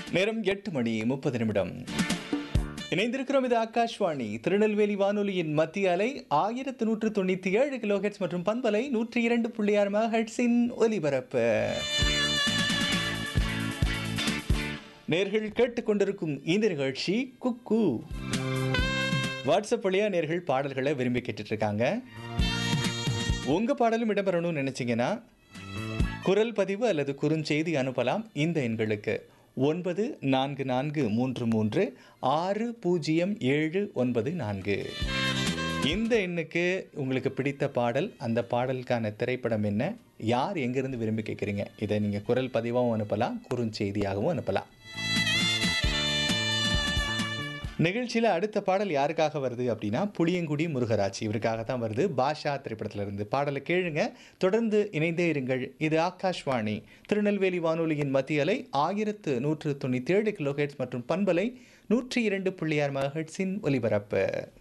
நேரம் எட்டு மணி முப்பது நிமிடம் இணைந்திருக்கிறோம் இது ஆகாஷ்வாணி திருநெல்வேலி வானொலியின் மத்திய அலை ஆயிரத்து நூற்று தொண்ணூற்றி ஏழு கிலோஹெட்ஸ் மற்றும் பண்பலை நூற்றி இரண்டு புள்ளி ஆறு மெகாஹெட்ஸின் ஒலிபரப்பு நேர்கள் கேட்டுக்கொண்டிருக்கும் இந்த நிகழ்ச்சி குக்கு வாட்ஸ்அப் வழியா நேர்கள் பாடல்களை விரும்பி கேட்டுட்டு இருக்காங்க உங்க பாடலும் இடம்பெறணும்னு நினைச்சீங்கன்னா குரல் பதிவு அல்லது குறுஞ்செய்தி அனுப்பலாம் இந்த எண்களுக்கு ஒன்பது நான்கு நான்கு மூன்று மூன்று ஆறு பூஜ்ஜியம் ஏழு ஒன்பது நான்கு இந்த எண்ணுக்கு உங்களுக்கு பிடித்த பாடல் அந்த பாடலுக்கான திரைப்படம் என்ன யார் எங்கிருந்து விரும்பி கேட்குறீங்க இதை நீங்கள் குரல் பதிவாகவும் அனுப்பலாம் குறுஞ்செய்தியாகவும் அனுப்பலாம் நிகழ்ச்சியில் அடுத்த பாடல் யாருக்காக வருது அப்படின்னா புளியங்குடி முருகராஜ் இவருக்காக தான் வருது பாஷா திரைப்படத்துல இருந்து பாடலை கேளுங்க தொடர்ந்து இணைந்தே இருங்கள் இது ஆகாஷ்வாணி திருநெல்வேலி வானொலியின் மத்திய அலை ஆயிரத்து நூற்று தொண்ணூற்றி ஏழு கிலோஹெட்ஸ் மற்றும் பண்பலை நூற்றி இரண்டு புள்ளி ஆறு மெகாஹெட்ஸின் ஒலிபரப்பு